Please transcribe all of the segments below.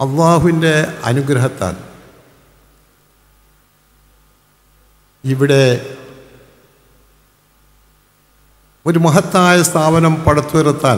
അള്ളാഹുവിൻ്റെ അനുഗ്രഹത്താൽ ഇവിടെ ഒരു മഹത്തായ സ്ഥാപനം പടുത്തുയർത്താൻ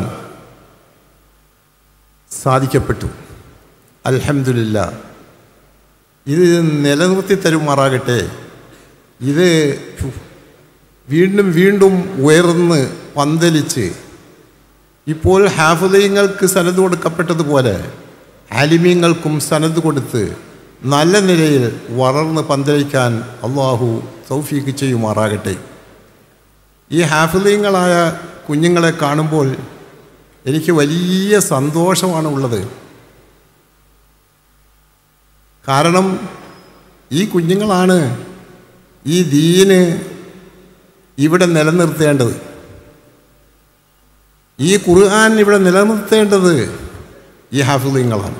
സാധിക്കപ്പെട്ടു അൽഹംദുലില്ല ഇത് നിലനിർത്തി തരുമാറാകട്ടെ ഇത് വീണ്ടും വീണ്ടും ഉയർന്ന് പന്തലിച്ച് ഇപ്പോൾ ഹാഫുദയങ്ങൾക്ക് സനത് കൊടുക്കപ്പെട്ടതുപോലെ ആലിമ്യങ്ങൾക്കും സനത് കൊടുത്ത് നല്ല നിലയിൽ വളർന്ന് പന്തലിക്കാൻ അള്ളാഹു തൗഫീക്ക് ചെയ്യുമാറാകട്ടെ ഈ ഹാഫിദയങ്ങളായ കുഞ്ഞുങ്ങളെ കാണുമ്പോൾ എനിക്ക് വലിയ സന്തോഷമാണ് ഉള്ളത് കാരണം ഈ കുഞ്ഞുങ്ങളാണ് ഈ ദീന് ഇവിടെ നിലനിർത്തേണ്ടത് ഈ ഖുർആൻ ഇവിടെ നിലനിർത്തേണ്ടത് ഈ ഹാഫിദയങ്ങളാണ്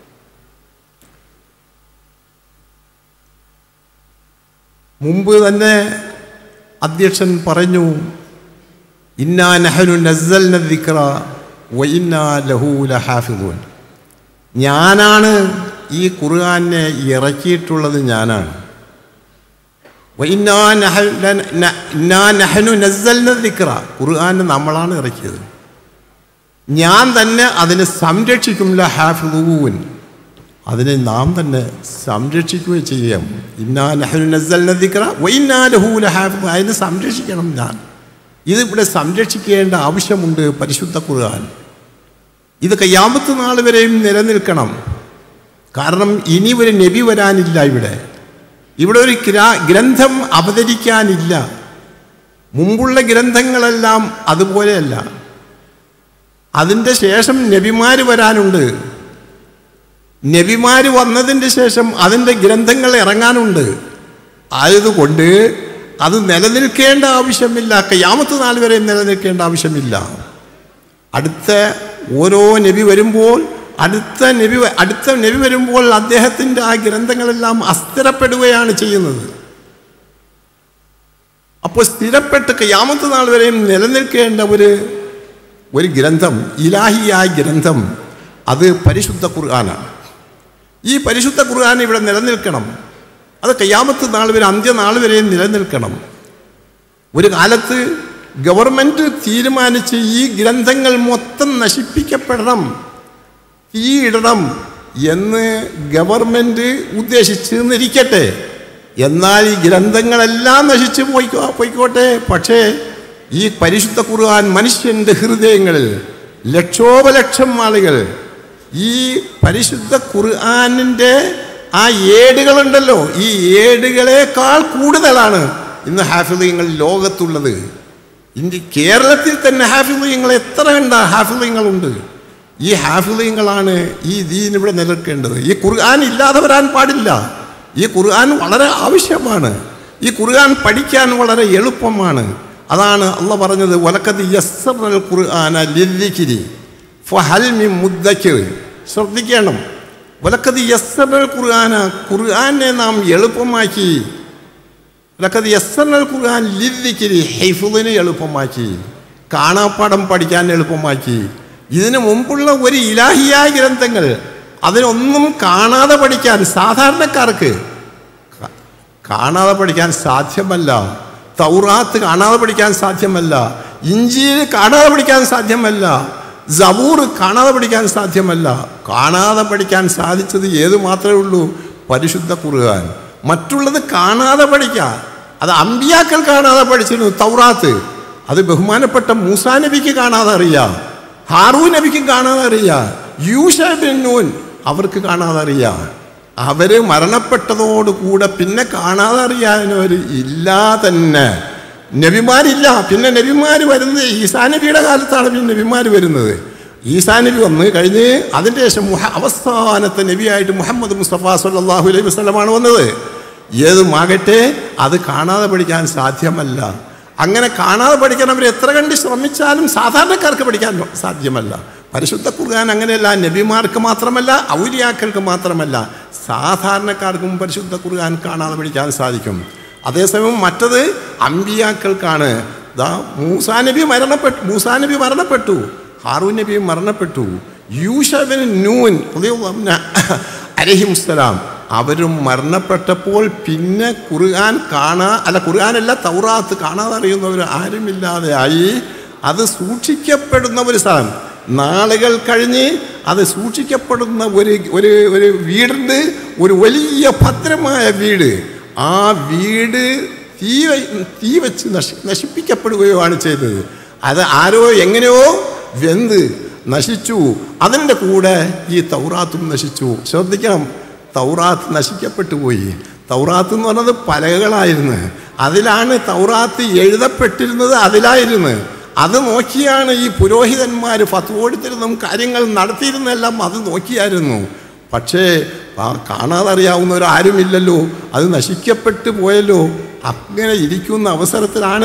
മുമ്പ് തന്നെ അധ്യക്ഷൻ പറഞ്ഞു ഇന്നാ നഹനു നസ്സൽന ദിക്റ വ ഇന്നാ ലഹു ലഹാഫിദൂൻ ഞാനാണ് ഈ ഖുർആനെ ഇറക്കിയിട്ടുള്ളത് ഞാനാണ് വ ഇന്നാ നഹ- ല- ന- ഇന്നാ നഹനു നസ്സൽന ദിക്റ ഖുർആൻ നമ്മളാണ് ഇറക്കിയത് ഞാൻ തന്നെ അതിനെ സംരക്ഷിക്കും ലഹാഫിദൂൻ അതിനെ നാം തന്നെ സംരക്ഷിക്കുകയും ചെയ്യാം ഇന്നാ ലഹു നസ്സൽന ദിക്റ വ ഇന്നാ ലഹു ലഹാഫിദ് അതിനെ സംരക്ഷിക്കണം ഞാൻ ഇതിവിടെ സംരക്ഷിക്കേണ്ട ആവശ്യമുണ്ട് പരിശുദ്ധ ഖുർആൻ ഇത് കയ്യാമത്ത് നാൾ വരെയും നിലനിൽക്കണം കാരണം ഇനി ഒരു നബി വരാനില്ല ഇവിടെ ഇവിടെ ഒരു ഗ്രാ- ഗ്രന്ഥം അവതരിക്കാനില്ല മുമ്പുള്ള ഗ്രന്ഥങ്ങളെല്ലാം അതുപോലെയല്ല അതിൻ്റെ ശേഷം നബിമാർ വരാനുണ്ട് നബിമാർ വന്നതിൻ്റെ ശേഷം അതിൻ്റെ ഗ്രന്ഥങ്ങൾ ഇറങ്ങാനുണ്ട് ആയതുകൊണ്ട് അത് നിലനിൽക്കേണ്ട ആവശ്യമില്ല കയ്യാമത്ത് നാൾ വരെ നിലനിൽക്കേണ്ട ആവശ്യമില്ല അടുത്ത ഓരോ നബി വരുമ്പോൾ അടുത്ത നബി വ- അടുത്ത നബി വരുമ്പോൾ അദ്ദേഹത്തിൻ്റെ ആ ഗ്രന്ഥങ്ങളെല്ലാം അസ്ഥിരപ്പെടുകയാണ് ചെയ്യുന്നത് അപ്പോൾ സ്ഥിരപ്പെട്ട് കയ്യാമത്ത് നാൾ വരെയും നിലനിൽക്കേണ്ട ഒരു ഒരു ഗ്രന്ഥം ഇലാഹിയായ ഗ്രന്ഥം അത് പരിശുദ്ധ ഖുർആനാണ് ഈ പരിശുദ്ധ ഖുർആൻ ഇവിടെ നിലനിൽക്കണം അത് കയ്യാമത്ത് നാൾ വരെ അന്ത്യനാൾ വരെയും നിലനിൽക്കണം ഒരു കാലത്ത് ഗവൺമെൻറ് തീരുമാനിച്ച് ഈ ഗ്രന്ഥങ്ങൾ മൊത്തം നശിപ്പിക്കപ്പെടണം തീയിടണം എന്ന് ഗവൺമെൻറ് ഉദ്ദേശിച്ച് എന്നിരിക്കട്ടെ എന്നാൽ ഈ ഗ്രന്ഥങ്ങളെല്ലാം നശിച്ചു പോയിക്കോ പോയിക്കോട്ടെ പക്ഷേ ഈ പരിശുദ്ധ ഖുർആൻ മനുഷ്യൻ്റെ ഹൃദയങ്ങളിൽ ലക്ഷോപലക്ഷം ആളുകൾ ഈ പരിശുദ്ധ ഖുർആാനിൻ്റെ ആ ഏടുകളുണ്ടല്ലോ ഈ ഏടുകളേക്കാൾ കൂടുതലാണ് ഇന്ന് ഹാഫിദയങ്ങൾ ലോകത്തുള്ളത് ഇന്ത്യ കേരളത്തിൽ തന്നെ ഹാഫിദയങ്ങൾ എത്ര ഉണ്ട് ഹാഫിദയങ്ങളുണ്ട് ഈ ഹാഫിദയങ്ങളാണ് ഈ ദീൻ ഇവിടെ നിലനിൽക്കേണ്ടത് ഈ ഖുർആൻ ഇല്ലാതെ വരാൻ പാടില്ല ഈ ഖുർആൻ വളരെ ആവശ്യമാണ് ഈ ഖുർആൻ പഠിക്കാൻ വളരെ എളുപ്പമാണ് അതാണ് അള്ള പറഞ്ഞത് വലക്കത് യസ്സറൽ ഖുർആന ലിദ്ദിക്കിരി ഫഹൽ മിൻ മുദ്ദക്കിർ ശ്രദ്ധിക്കണം വലക്കത് യസ്സറൽ ഖുർആന ഖുർആനെ നാം എളുപ്പമാക്കി ലക്കത് യസ്സറൽ ഖുർആൻ ലിദ്ദിക്കിരി ഹൈഫുദിന് എളുപ്പമാക്കി കാണാപ്പാടം പഠിക്കാൻ എളുപ്പമാക്കി ഇതിനു മുമ്പുള്ള ഒരു ഇലാഹിയായ ഗ്രന്ഥങ്ങൾ അതിനൊന്നും കാണാതെ പഠിക്കാൻ സാധാരണക്കാർക്ക് ക- കാണാതെ പഠിക്കാൻ സാധ്യമല്ല തൗറാത്ത് കാണാതെ പഠിക്കാൻ സാധ്യമല്ല ഇഞ്ചിയിൽ കാണാതെ പഠിക്കാൻ സാധ്യമല്ല സബൂർ കാണാതെ പഠിക്കാൻ സാധ്യമല്ല കാണാതെ പഠിക്കാൻ സാധിച്ചത് ഏത് മാത്രമേ ഉള്ളൂ പരിശുദ്ധ ഖുർആൻ മറ്റുള്ളത് കാണാതെ പഠിക്കാം അത് അമ്പിയാക്കൾ കാണാതെ പഠിച്ചിരുന്നു തൗറാത്ത് അത് ബഹുമാനപ്പെട്ട മൂസാ നബിക്ക് കാണാതെ അറിയാം ഹാറൂ നബിക്കും കാണാതെ അറിയാം യൂഷ ബിൻ നൂൻ അവർക്ക് കാണാതെ അറിയാം അവര് മരണപ്പെട്ടതോടുകൂടെ പിന്നെ കാണാതെ അറിയാനവർ ഇല്ല തന്നെ നബിമാരില്ല പിന്നെ നബിമാർ വരുന്നത് ഈസാ നബിയുടെ കാലത്താണ് പിന്നെ നബിമാർ വരുന്നത് ഈസാ നബി വന്ന് കഴിഞ്ഞ് അതിൻ്റെ ശേഷം മുഹ അവസാനത്തെ നബിയായിട്ട് മുഹമ്മദ് മുസ്തഫ സല്ലാഹു അലൈഹി വസ്ലമാണ് വന്നത് ഏതുമാകട്ടെ അത് കാണാതെ പഠിക്കാൻ സാധ്യമല്ല അങ്ങനെ കാണാതെ പഠിക്കാൻ അവർ എത്ര കണ്ട് ശ്രമിച്ചാലും സാധാരണക്കാർക്ക് പഠിക്കാൻ സാധ്യമല്ല പരിശുദ്ധ ഖുർആൻ അങ്ങനെയല്ല നബിമാർക്ക് മാത്രമല്ല ഔലിയാക്കൾക്ക് മാത്രമല്ല സാധാരണക്കാർക്കും പരിശുദ്ധ ഖുർആൻ കാണാതെ പഠിക്കാൻ സാധിക്കും അതേസമയം മറ്റത് അമ്പിയാക്കൾക്കാണ് ദാ മൂസാ നബി മരണപ്പെട്ടു മൂസാ നബി മരണപ്പെട്ടു ഹാറൂൻ നബി മരണപ്പെട്ടു യൂഷബിൻ നൂൻ റളിയല്ലാഹു അൻഹു അലഹിമുസ്സലാം അവരും മരണപ്പെട്ടപ്പോൾ പിന്നെ ഖുർആൻ കാണാ അല്ല ഖുർആനല്ല തൗറാത്ത് കാണാതെ അറിയുന്നവർ ആരുമില്ലാതെ ആയി അത് സൂക്ഷിക്കപ്പെടുന്ന ഒരു സ്ഥലം നാളുകൾ കഴിഞ്ഞ് അത് സൂക്ഷിക്കപ്പെടുന്ന ഒരു ഒരു ഒരു വീടുണ്ട് ഒരു വലിയ ഭദ്രമായ വീട് ആ വീട് തീ വ- തീ വെച്ച് നശി നശിപ്പിക്കപ്പെടുകയുമാണ് ചെയ്തത് അത് ആരോ എങ്ങനെയോ വെന്ത് നശിച്ചു അതിൻ്റെ കൂടെ ഈ തൗറാത്തും നശിച്ചു ശ്രദ്ധിക്കണം തൗറാത്ത് നശിക്കപ്പെട്ടു പോയി തൗറാത്ത് എന്ന് പറഞ്ഞത് പലകകളായിരുന്നു അതിലാണ് തൗറാത്ത് എഴുതപ്പെട്ടിരുന്നത് അതിലായിരുന്നു അത് നോക്കിയാണ് ഈ പുരോഹിതന്മാർ ഫത്ത് കൊടുത്തിരുന്നതും കാര്യങ്ങൾ നടത്തിയിരുന്നെല്ലാം അത് നോക്കിയായിരുന്നു പക്ഷേ ആ കാണാതറിയാവുന്നവർ ആരുമില്ലല്ലോ അത് നശിക്കപ്പെട്ടു പോയല്ലോ അങ്ങനെ ഇരിക്കുന്ന അവസരത്തിലാണ്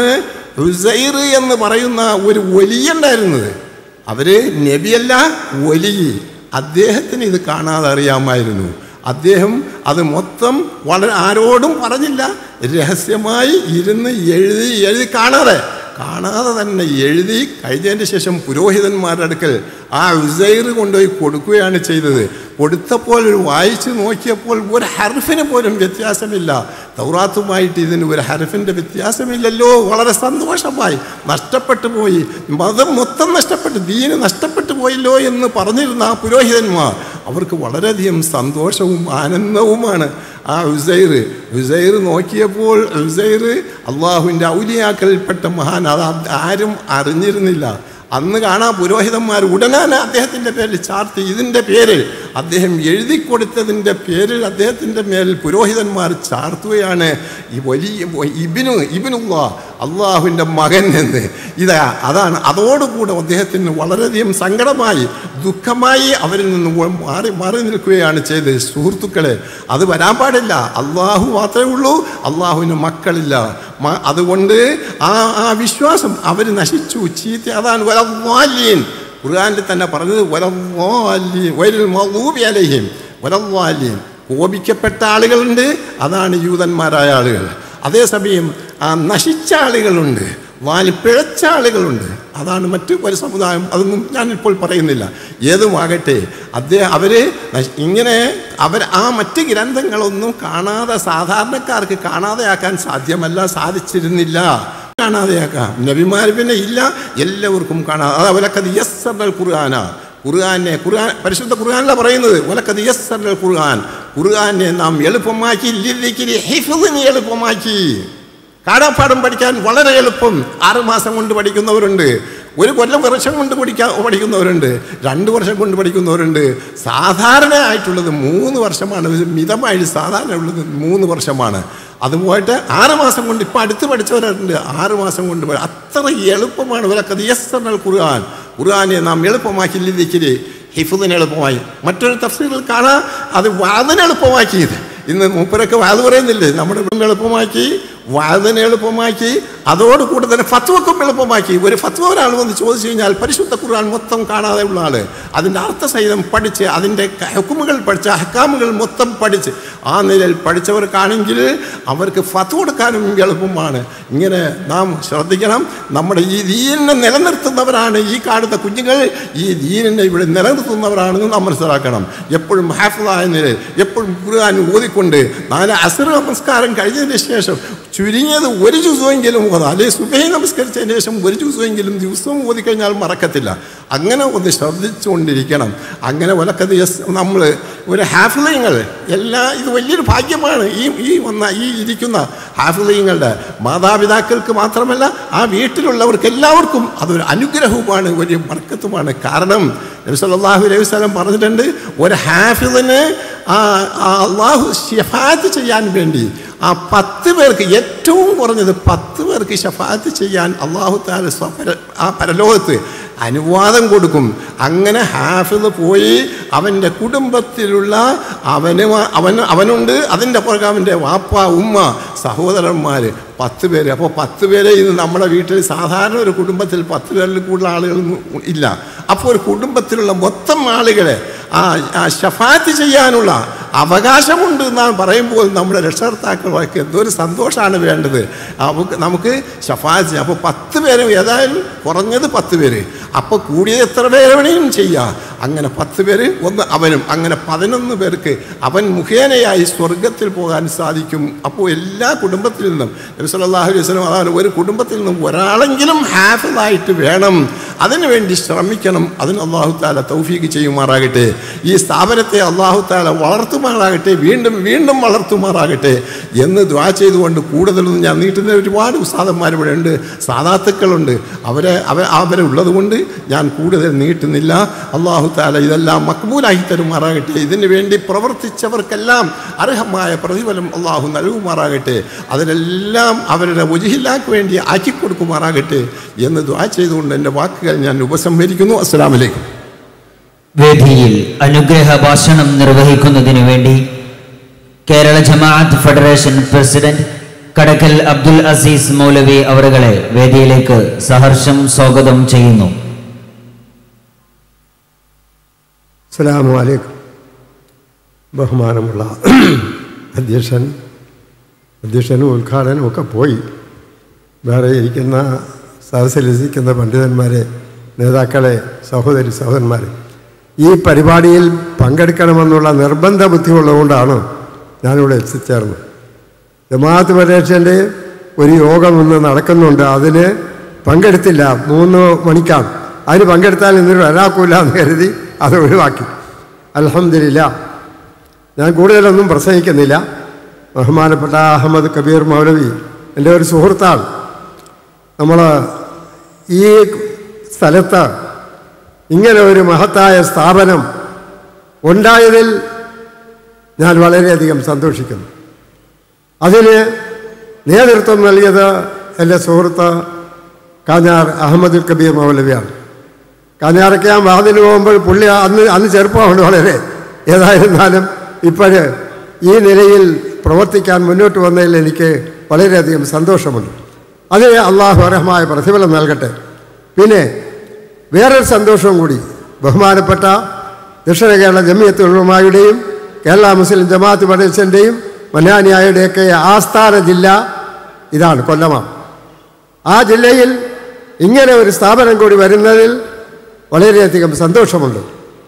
ഉസൈർ എന്ന് പറയുന്ന ഒരു ഒലിയുണ്ടായിരുന്നത് അവര് നബിയല്ല ഒലി അദ്ദേഹത്തിന് ഇത് കാണാതെ അറിയാമായിരുന്നു അദ്ദേഹം അത് മൊത്തം വളരെ ആരോടും പറഞ്ഞില്ല രഹസ്യമായി ഇരുന്ന് എഴുതി എഴുതി കാണാതെ കാണാതെ തന്നെ എഴുതി കഴിഞ്ഞതിന് ശേഷം പുരോഹിതന്മാരുടെ അടുക്കൽ ആ ഉസൈർ കൊണ്ടുപോയി കൊടുക്കുകയാണ് ചെയ്തത് കൊടുത്തപ്പോൾ ഒരു വായിച്ച് നോക്കിയപ്പോൾ ഒരു ഹർഫിന് പോലും വ്യത്യാസമില്ല തൗറാത്തുമായിട്ട് ഇതിന് ഒരു ഹർഫിൻ്റെ വ്യത്യാസമില്ലല്ലോ വളരെ സന്തോഷമായി നഷ്ടപ്പെട്ടു പോയി മതം മൊത്തം നഷ്ടപ്പെട്ടു ദീന് നഷ്ടപ്പെട്ടു പോയല്ലോ എന്ന് പറഞ്ഞിരുന്ന ആ പുരോഹിതന്മാർ അവർക്ക് വളരെയധികം സന്തോഷവും ആനന്ദവുമാണ് ആ ഉസൈർ ഉസൈർ നോക്കിയപ്പോൾ ഉസൈർ അള്ളാഹുവിൻ്റെ ഔലിയാക്കളിൽപ്പെട്ട മഹാൻ അത് ആരും അറിഞ്ഞിരുന്നില്ല അന്ന് കാണാൻ പുരോഹിതന്മാർ ഉടനാണ് അദ്ദേഹത്തിൻ്റെ പേരിൽ ചാർത്തി ഇതിൻ്റെ പേരിൽ അദ്ദേഹം എഴുതി കൊടുത്തതിൻ്റെ പേരിൽ അദ്ദേഹത്തിൻ്റെ മേൽ പുരോഹിതന്മാർ ചാർത്തുകയാണ് ഈ വലിയ ഇബിനു ഇബിനുള്ള അള്ളാഹുവിൻ്റെ മകൻ എന്ന് ഇതാ അതാണ് അതോടുകൂടെ അദ്ദേഹത്തിന് വളരെയധികം സങ്കടമായി ദുഃഖമായി അവരിൽ നിന്ന് മാറി മാറി നിൽക്കുകയാണ് ചെയ്തത് സുഹൃത്തുക്കളെ അത് വരാൻ പാടില്ല അള്ളാഹു മാത്രമേ ഉള്ളൂ അള്ളാഹുവിന് മക്കളില്ല മ- അതുകൊണ്ട് ആ ആ വിശ്വാസം അവർ നശിച്ചു ചീത്ത അതാണ് വലവാലീൻ ഖുർആനിൽ തന്നെ പറഞ്ഞത് വലവാലീൻ വരിൽ മൗബി അലഹിം വലവാലീൻ കോപിക്കപ്പെട്ട ആളുകളുണ്ട് അതാണ് യൂതന്മാരായ ആളുകൾ അതേസമയം ആ നശിച്ച ആളുകളുണ്ട് വാലി പിഴച്ച ആളുകളുണ്ട് അതാണ് മറ്റു ഒരു സമുദായം അതൊന്നും ഞാനിപ്പോൾ പറയുന്നില്ല ഏതുമാകട്ടെ അദ്ദേഹം അവർ ഇങ്ങനെ അവർ ആ മറ്റ് ഗ്രന്ഥങ്ങളൊന്നും കാണാതെ സാധാരണക്കാർക്ക് കാണാതെയാക്കാൻ സാധ്യമല്ല സാധിച്ചിരുന്നില്ല കാണാതെയാക്കാം നബിമാർ പിന്നെ ഇല്ല എല്ലാവർക്കും കാണാം അത് അവരൊക്കെ യസ്സൽ ഖുർആാന ഖുർആാനെ ഖുർആൻ പരിശുദ്ധ ഖുർആാനല്ല പറയുന്നത് ഒലക്കത് യസ്സൽ ഖുർആൻ ഖുർആാനെ നാം എളുപ്പമാക്കി ലില്ലിക്കിരി ഹിഫിദിനെ എളുപ്പമാക്കി കാണാപ്പാടം പഠിക്കാൻ വളരെ എളുപ്പം ആറ് മാസം കൊണ്ട് പഠിക്കുന്നവരുണ്ട് ഒരു കൊല്ലം വർഷം കൊണ്ട് പഠിക്കാൻ പഠിക്കുന്നവരുണ്ട് രണ്ട് വർഷം കൊണ്ട് പഠിക്കുന്നവരുണ്ട് സാധാരണ ആയിട്ടുള്ളത് മൂന്ന് വർഷമാണ് ഇത് മിതമായിട്ട് സാധാരണ ഉള്ളത് മൂന്ന് വർഷമാണ് അതുപോയിട്ട് ആറ് മാസം കൊണ്ട് ഇപ്പം അടുത്ത് പഠിച്ചവരുണ്ട് ആറ് മാസം കൊണ്ട് പഠി- അത്ര എളുപ്പമാണ് ഇവരൊക്കെ യസ്സനൽ ഖുർആൻ ഖുർആനെ നാം എളുപ്പമാക്കി ലിതിക്കിരി ഹിഫുദിന് എളുപ്പമായി മറ്റൊരു തഫ്സീറിൽ കാണാം അത് വാതിന് എളുപ്പമാക്കിയത് ഇന്ന് മൂപ്പരൊക്കെ വാത് പറയുന്നില്ലേ നമ്മുടെ ഇവിടെ എളുപ്പമാക്കി വാതിന് എളുപ്പമാക്കി അതോടുകൂടെ തന്നെ ഫത്വക്കും എളുപ്പമാക്കി ഒരു ഫത്വ ഒരാൾ വന്ന് ചോദിച്ചു കഴിഞ്ഞാൽ പരിശുദ്ധ ഖുർആൻ മൊത്തം കാണാതെ ഉള്ള ആള് അതിൻ്റെ അർത്ഥസഹിതം പഠിച്ച് അതിൻ്റെ ഹുക്കുമുകൾ പഠിച്ച് ഹക്കാമുകൾ മൊത്തം പഠിച്ച് ആ നിലയിൽ പഠിച്ചവർക്കാണെങ്കിൽ അവർക്ക് ഫത്വ കൊടുക്കാനും എളുപ്പമാണ് ഇങ്ങനെ നാം ശ്രദ്ധിക്കണം നമ്മുടെ ഈ ദീനിനെ നിലനിർത്തുന്നവരാണ് ഈ കാണുന്ന കുഞ്ഞുങ്ങൾ ഈ ദീനിനെ ഇവിടെ നിലനിർത്തുന്നവരാണെന്ന് നാം മനസ്സിലാക്കണം എപ്പോഴും ഹാഫിളായ നിലയിൽ എപ്പോഴും ഖുർആൻ ഓതിക്കൊണ്ട് നാല് അസുര നമസ്കാരം കഴിഞ്ഞതിന് ശേഷം ചുരുങ്ങിയത് ഒരു ദിവസമെങ്കിലും ഓതാം അല്ലെങ്കിൽ സുബൈ നമസ്കരിച്ചതിന് ശേഷം ഒരു ദിവസമെങ്കിലും ദിവസവും ഓതിക്കഴിഞ്ഞാൽ മറക്കത്തില്ല അങ്ങനെ ഒന്ന് ശ്രദ്ധിച്ചുകൊണ്ടിരിക്കണം അങ്ങനെ ഒലക്കത് നമ്മൾ ഒരു ഹാഫിളയങ്ങൾ എല്ലാ ഇത് വലിയൊരു ഭാഗ്യമാണ് ഈ ഈ വന്ന ഈ ഇരിക്കുന്ന ഹാഫിളയങ്ങളുടെ മാതാപിതാക്കൾക്ക് മാത്രമല്ല ആ വീട്ടിലുള്ളവർക്ക് എല്ലാവർക്കും അതൊരു അനുഗ്രഹവുമാണ് വലിയ മർക്കത്തുമാണ് കാരണം നബി സല്ലല്ലാഹു അലൈഹി വസല്ലം പറഞ്ഞിട്ടുണ്ട് ഒരു ഹാഫിളിന് ആ ആ അള്ളാഹു ഷഫാത്ത് ചെയ്യാൻ വേണ്ടി ആ പത്ത് പേർക്ക് ഏറ്റവും കുറഞ്ഞത് പത്ത് പേർക്ക് ഷഫാത്ത് ചെയ്യാൻ അള്ളാഹു താല സ്വ- ആ പരലോകത്ത് അനുവാദം കൊടുക്കും അങ്ങനെ ഹാഫിള് പോയി അവൻ്റെ കുടുംബത്തിലുള്ള അവന് മാ- അവന് അവനുണ്ട് അതിൻ്റെ പുറകെ അവൻ്റെ വാപ്പ ഉമ്മ സഹോദരന്മാർ പത്ത് പേര് അപ്പോൾ പത്ത് പേരെ ഇന്ന് നമ്മുടെ വീട്ടിൽ സാധാരണ ഒരു കുടുംബത്തിൽ പത്ത് പേരിൽ കൂടുതൽ ആളുകളൊന്നും ഇല്ല അപ്പോൾ ഒരു കുടുംബത്തിലുള്ള മൊത്തം ആളുകളെ ആ ആ ഷഫാത്ത് ചെയ്യാനുള്ള അവകാശമുണ്ട് എന്നാണ് പറയുമ്പോൾ നമ്മുടെ രക്ഷകർത്താക്കൾക്ക് എന്തൊരു സന്തോഷമാണ് വേണ്ടത് നമുക്ക് നമുക്ക് ഷഫാത്ത് ചെയ്യാം അപ്പോൾ പത്ത് പേര് ഏതായാലും കുറഞ്ഞത് പത്ത് പേര് അപ്പോൾ കൂടിയത് എത്ര പേര് വേണമെങ്കിലും ചെയ്യാം അങ്ങനെ പത്ത് പേര് ഒന്ന് അവനും അങ്ങനെ പതിനൊന്ന് പേർക്ക് അവൻ മുഖേനയായി സ്വർഗത്തിൽ പോകാൻ സാധിക്കും അപ്പോൾ എല്ലാ കുടുംബത്തിൽ നിന്നും നബി സല്ലല്ലാഹു അലൈഹി വസല്ലം അതാണ് ഒരു കുടുംബത്തിൽ നിന്നും ഒരാളെങ്കിലും ഹാഫിളായിട്ട് വേണം അതിനുവേണ്ടി ശ്രമിക്കണം അതിന് അള്ളാഹു താല തൗഫീക്ക് ചെയ്യുമാറാകട്ടെ ഈ സ്ഥാപനത്തെ അള്ളാഹു താല വളർത്തുമാറാകട്ടെ വീണ്ടും വീണ്ടും വളർത്തുമാറാകട്ടെ എന്ന് ദ്വാ ചെയ്തുകൊണ്ട് കൂടുതലൊന്നും ഞാൻ നീട്ടുന്ന ഒരുപാട് ഉസ്താദന്മാർ ഇവിടെ ഉണ്ട് സാധാത്തുക്കളുണ്ട് അവരെ അവ അവരെ ഉള്ളതുകൊണ്ട് ഞാൻ കൂടുതൽ നീട്ടുന്നില്ല അള്ളാഹു താല ഇതെല്ലാം മക്ബൂലായി തരുമാറാകട്ടെ ഇതിനു വേണ്ടി പ്രവർത്തിച്ചവർക്കെല്ലാം അർഹമായ പ്രതിഫലം അള്ളാഹു നൽകുമാറാകട്ടെ അതിലെല്ലാം അവരുടെ ഉജിഹില്ലാക്ക് വേണ്ടി ആക്കി കൊടുക്കുമാറാകട്ടെ എന്ന് ദ്വാ ചെയ്തുകൊണ്ട് എൻ്റെ വാക്കുകൾ ഞാൻ ഉപസംഹരിക്കുന്നു അസ്സലാം വലൈക്കും വേദിയിൽ അനുഗ്രഹ ഭാഷണം നിർവഹിക്കുന്നതിനു വേണ്ടി കേരള ജമാഅത്ത് ഫെഡറേഷൻ പ്രസിഡന്റ് കടക്കൽ അബ്ദുൽ അസീസ് മൗലവി അവറുകളെ വേദിയിലേക്ക് സഹർഷം സ്വാഗതം ചെയ്യുന്നു അസ്സലാമു അലൈക്കും ബഹുമാനമുള്ള അധ്യക്ഷൻ അധ്യക്ഷനും ഉദ്ഘാടനം ഒക്കെ പോയി വേറെ ഇരിക്കുന്ന സദസ്സിലിരിക്കുന്ന പണ്ഡിതന്മാരെ നേതാക്കളെ സഹോദരി സഹോദരന്മാരെ ഈ പരിപാടിയിൽ പങ്കെടുക്കണമെന്നുള്ള നിർബന്ധ ബുദ്ധിയുള്ളതുകൊണ്ടാണ് ഞാനിവിടെ എത്തിച്ചേർന്നത് ജമാഅത്ത് പരീക്ഷൻ്റെ ഒരു യോഗം ഇന്ന് നടക്കുന്നുണ്ട് അതിന് പങ്കെടുത്തില്ല മൂന്ന് മണിക്കാണ് അതിന് പങ്കെടുത്താൽ ഇന്നൊരു വരാക്കൂല എന്ന് കരുതി അത് ഒഴിവാക്കി അലഹമില്ല ഞാൻ കൂടുതലൊന്നും പ്രസംഗിക്കുന്നില്ല ബഹുമാനപ്പെട്ട അഹമ്മദ് കബീർ മൗലവി എൻ്റെ ഒരു സുഹൃത്താണ് നമ്മൾ ഈ സ്ഥലത്ത് ഇങ്ങനെ ഒരു മഹത്തായ സ്ഥാപനം ഉണ്ടായതിൽ ഞാൻ വളരെയധികം സന്തോഷിക്കുന്നു അതിന് നേതൃത്വം നൽകിയത് എൻ്റെ സുഹൃത്ത് കാഞ്ഞാർ അഹമ്മദുൽ കബീർ മൗലവിയാണ് കാഞ്ഞാറൊക്കെ ഞാൻ വാതിൽ പോകുമ്പോൾ പുള്ളി അന്ന് അന്ന് ചെറുപ്പമാണ് വളരെ ഏതായിരുന്നാലും ഇപ്പോഴ് ഈ നിലയിൽ പ്രവർത്തിക്കാൻ മുന്നോട്ട് വന്നതിൽ എനിക്ക് വളരെയധികം സന്തോഷമുണ്ട് അതിന് അള്ളാഹു അർഹമായ പ്രതിഫലം നൽകട്ടെ പിന്നെ വേറൊരു സന്തോഷവും കൂടി ബഹുമാനപ്പെട്ട ദക്ഷിണ കേരള ജമിയത്ത് ഉൾമായുടെയും കേരള മുസ്ലിം ജമാഅത്ത് ഫെഡറേഷൻ്റെയും മന്നാനിയായുടെയൊക്കെ ആസ്ഥാന ജില്ല ഇതാണ് കൊല്ലമാണ് ആ ജില്ലയിൽ ഇങ്ങനെ ഒരു സ്ഥാപനം കൂടി വരുന്നതിൽ വളരെയധികം സന്തോഷമുണ്ട്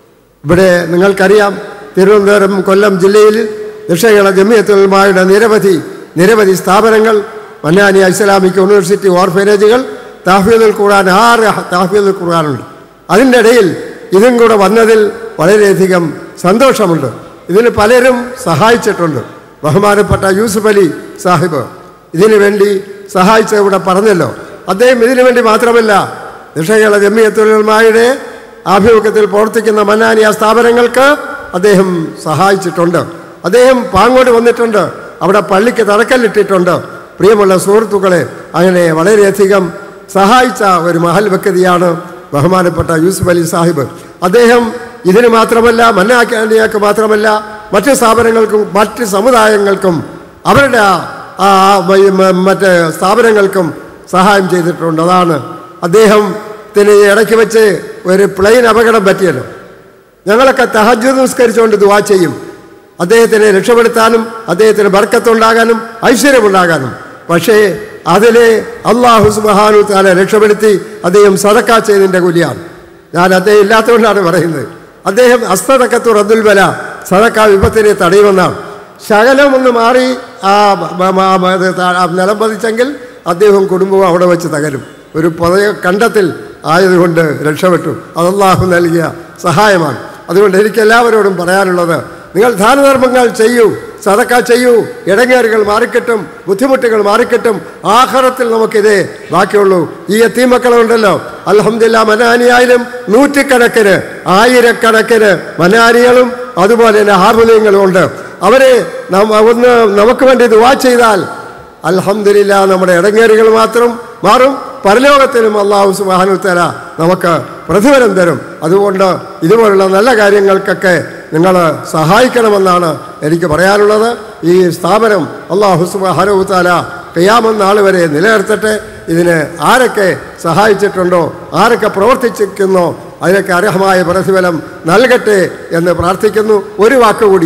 ഇവിടെ നിങ്ങൾക്കറിയാം തിരുവനന്തപുരം കൊല്ലം ജില്ലയിൽ ദക്ഷിണ ജമിയത്തുൽമായുടെ നിരവധി നിരവധി സ്ഥാപനങ്ങൾ മന്നാനിയ ഇസ്ലാമിക് യൂണിവേഴ്സിറ്റി ഓർഫനേജുകൾ താഫീദുൽ ഖുർആൻ ആറ് താഫീദുൽ ഖുർആാനുണ്ട് അതിൻ്റെ ഇടയിൽ ഇതും കൂടെ വന്നതിൽ വളരെയധികം സന്തോഷമുണ്ട് ഇതിന് പലരും സഹായിച്ചിട്ടുണ്ട് ബഹുമാനപ്പെട്ട യൂസുഫ് അലി സാഹിബ് ഇതിനു വേണ്ടി സഹായിച്ച ഇവിടെ പറഞ്ഞല്ലോ അദ്ദേഹം ഇതിനു വേണ്ടി മാത്രമല്ല നിഷകള ജമ്മിയത്തുലമായുടെ ആഭിമുഖ്യത്തിൽ പ്രവർത്തിക്കുന്ന മന്നാനിയ സ്ഥാപനങ്ങൾക്ക് അദ്ദേഹം സഹായിച്ചിട്ടുണ്ട് അദ്ദേഹം പാങ്ങോട് വന്നിട്ടുണ്ട് അവിടെ പള്ളിക്ക് തറക്കല്ലിട്ടിട്ടുണ്ട് പ്രിയമുള്ള സുഹൃത്തുക്കളെ അങ്ങനെ വളരെയധികം സഹായിച്ച ഒരു മഹൽ വ്യക്തിയാണ് ബഹുമാനപ്പെട്ട യൂസുഫ് അലി സാഹിബ് അദ്ദേഹം ഇതിന് മാത്രമല്ല മന്നാനിയാക്ക് മാത്രമല്ല മറ്റ് സ്ഥാപനങ്ങൾക്കും മറ്റ് സമുദായങ്ങൾക്കും അവരുടെ ആ- ആ മ- മ- മറ്റ് സ്ഥാപനങ്ങൾക്കും സഹായം ചെയ്തിട്ടുണ്ട് അതാണ് അദ്ദേഹത്തിന് ഈ ഇടയ്ക്ക് വെച്ച് ഒരു പ്ലെയിൻ അപകടം പറ്റിയല്ലോ ഞങ്ങളൊക്കെ തഹജ് നിസ്കരിച്ചുകൊണ്ട് ദുവാ ചെയ്യും അദ്ദേഹത്തിനെ രക്ഷപ്പെടുത്താനും അദ്ദേഹത്തിന് ബർക്കത്തുണ്ടാകാനും ഐശ്വര്യമുണ്ടാകാനും പക്ഷേ അതിലെ അള്ളാഹു സുബാനു താലെ രക്ഷപ്പെടുത്തി അദ്ദേഹം സദക്ക ചെയ്തതിൻ്റെ കൂലിയാണ് ഞാൻ അദ്ദേഹം ഇല്ലാത്തതുകൊണ്ടാണ് പറയുന്നത് അദ്ദേഹം അസ്തടക്കത്തു റദ്ദുൽ ബല സദക്ക വിപത്തിനെ തടയുമെന്നാണ് ശകലം ഒന്ന് മാറി ആ മ- മ- മ- ഇത് താ- ആ നിലം പതിച്ചെങ്കിൽ അദ്ദേഹവും കുടുംബവും അവിടെ വെച്ച് തകരും ഒരു പുതയ കണ്ടത്തിൽ ആയതുകൊണ്ട് രക്ഷപ്പെട്ടു അത് അള്ളാഹു നൽകിയ സഹായമാണ് അതുകൊണ്ട് എനിക്ക് എല്ലാവരോടും പറയാനുള്ളത് നിങ്ങൾ ദാനധർമ്മങ്ങൾ ചെയ്യൂ സതക്ക ചെയ്യൂ ഇടങ്ങേറുകൾ മാറിക്കിട്ടും ബുദ്ധിമുട്ടുകൾ മാറിക്കിട്ടും ആഹാരത്തിൽ നമുക്കിതേ ബാക്കിയുള്ളൂ ഈ എത്തീമക്കളുണ്ടല്ലോ അലഹമില്ല മനാനിയായാലും നൂറ്റിക്കണക്കിന് ആയിരക്കണക്കിന് മനാനികളും അതുപോലെ തന്നെ ഹാർമോനിയങ്ങളും ഉണ്ട് അവരെ നാം ഒന്ന് നമുക്ക് വേണ്ടി ദുവാ ചെയ്താൽ അൽഹംദുലില്ല നമ്മുടെ ഇടങ്ങേറുകൾ മാത്രം മാറും പരലോകത്തിലും അള്ളാഹു സുബാനുത്തല നമുക്ക് പ്രതിഫലം തരും അതുകൊണ്ട് ഇതുപോലുള്ള നല്ല കാര്യങ്ങൾക്കൊക്കെ നിങ്ങൾ സഹായിക്കണമെന്നാണ് എനിക്ക് പറയാനുള്ളത് ഈ സ്ഥാപനം അള്ളാഹു സുബാനുത്തല കയ്യാമെന്ന നാൾ വരെ നിലനിർത്തട്ടെ ഇതിന് ആരൊക്കെ സഹായിച്ചിട്ടുണ്ടോ ആരൊക്കെ പ്രവർത്തിച്ചിരിക്കുന്നോ അതിനൊക്കെ അർഹമായ പ്രതിഫലം നൽകട്ടെ എന്ന് പ്രാർത്ഥിക്കുന്നു ഒരു വാക്കുകൂടി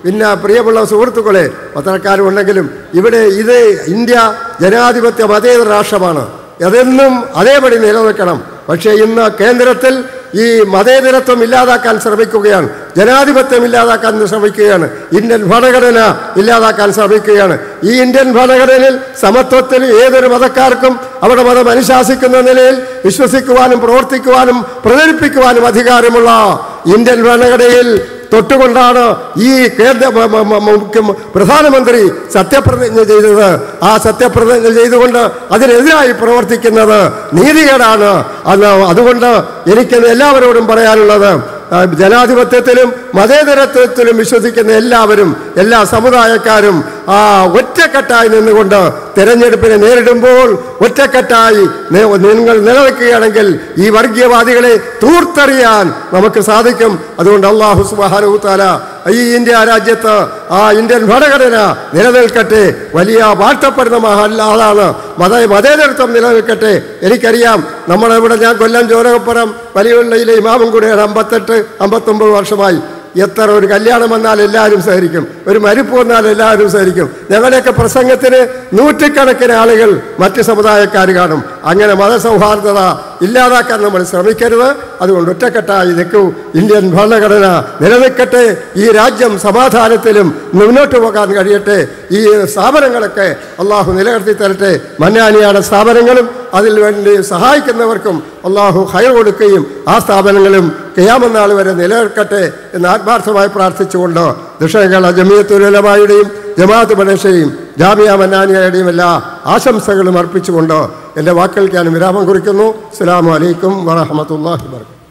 പിന്നെ പ്രിയമുള്ള സുഹൃത്തുക്കളെ പത്രക്കാരും ഉണ്ടെങ്കിലും ഇവിടെ ഇത് ഇന്ത്യ ജനാധിപത്യ മതേതര രാഷ്ട്രമാണ് അതെന്നും അതേപടി നിലനിൽക്കണം പക്ഷേ ഇന്ന് കേന്ദ്രത്തിൽ ഈ മതേതരത്വം ഇല്ലാതാക്കാൻ ശ്രമിക്കുകയാണ് ജനാധിപത്യം ഇല്ലാതാക്കാൻ ശ്രമിക്കുകയാണ് ഇന്ത്യൻ ഭരണഘടന ഇല്ലാതാക്കാൻ ശ്രമിക്കുകയാണ് ഈ ഇന്ത്യൻ ഭരണഘടനയിൽ സമത്വത്തിൽ ഏതൊരു മതക്കാർക്കും അവിടെ മതം അനുശാസിക്കുന്ന നിലയിൽ വിശ്വസിക്കുവാനും പ്രവർത്തിക്കുവാനും പ്രചരിപ്പിക്കുവാനും അധികാരമുള്ള ഇന്ത്യൻ ഭരണഘടനയിൽ തൊട്ടുകൊണ്ടാണ് ഈ കേന്ദ്ര മ- മ- മ- മുഖ്യ പ്രധാനമന്ത്രി സത്യപ്രതിജ്ഞ ചെയ്തത് ആ സത്യപ്രതിജ്ഞ ചെയ്തുകൊണ്ട് അതിനെതിരായി പ്രവർത്തിക്കുന്നത് നീതികേടാണ് അത് അതുകൊണ്ട് എനിക്ക് എല്ലാവരോടും പറയാനുള്ളത് ആ, ജനാധിപത്യത്തിലും മതേതരത്വത്തിലും വിശ്വസിക്കുന്ന എല്ലാവരും എല്ലാ സമുദായക്കാരും ആ ഒറ്റക്കെട്ടായി നിന്നുകൊണ്ട് തെരഞ്ഞെടുപ്പിനെ നേരിടുമ്പോൾ ഒറ്റക്കെട്ടായി നി- നിങ്ങൾ നിലനിൽക്കുകയാണെങ്കിൽ ഈ വർഗീയവാദികളെ തൂർത്തെറിയാൻ നമുക്ക് സാധിക്കും അതുകൊണ്ട് അള്ളാഹു സുബാനുത്താല ഈ ഇന്ത്യ രാജ്യത്ത് ആ ഇന്ത്യൻ ഭരണഘടന നിലനിൽക്കട്ടെ വലിയ വാഴ്ത്തപ്പെടുന്ന മഹല്ലാതാണ് മത മതേതരത്വം നിലനിൽക്കട്ടെ എനിക്കറിയാം നമ്മളിവിടെ ഞാൻ കൊല്ലം ചോരകപ്പുറം വലിയുള്ളയിലെ ഇമാമും കൂടെയാണ് അമ്പത്തെട്ട് അമ്പത്തൊമ്പത് വർഷമായി എത്ര ഒരു കല്യാണം വന്നാൽ എല്ലാവരും സഹരിക്കും ഒരു മരിപ്പ് വന്നാൽ എല്ലാവരും സഹരിക്കും ഞങ്ങളുടെയൊക്കെ പ്രസംഗത്തിന് നൂറ്റിക്കണക്കിന് ആളുകൾ മറ്റ് സമുദായക്കാർ കാണും അങ്ങനെ മതസൗഹാർദ്ദത ഇല്ലാതാക്കാൻ നമ്മൾ ശ്രമിക്കരുത് അതുകൊണ്ട് ഒറ്റക്കെട്ടായി നിൽക്കൂ ഇന്ത്യൻ ഭരണഘടന നിലനിൽക്കട്ടെ ഈ രാജ്യം സമാധാനത്തിലും മുന്നോട്ട് പോകാൻ കഴിയട്ടെ ഈ സ്ഥാപനങ്ങളൊക്കെ അള്ളാഹു നിലനിർത്തി തരട്ടെ മന്നാനിയാണ് സ്ഥാപനങ്ങളും അതിൽ വേണ്ടി സഹായിക്കുന്നവർക്കും അള്ളാഹു ഹയർ കൊടുക്കുകയും ആ സ്ഥാപനങ്ങളും കയ്യാമനാൾ വരെ നിലനിൽക്കട്ടെ എന്ന് ആത്മാർത്ഥമായി പ്രാർത്ഥിച്ചുകൊണ്ട് ദുഷകള ജമിയത്തുലമായുടെയും ജമാഅത്ത് ബണേഷയും ജാമിയ മന്നാനിയുടെയും എല്ലാ ആശംസകളും അർപ്പിച്ചുകൊണ്ട് എൻ്റെ വാക്കുകൾക്ക് ഞാൻ വിരാമം കുറിക്കുന്നു അസ്സലാമു അലൈക്കും വറഹമത്തല്ലാഹി വർക്കാത്തു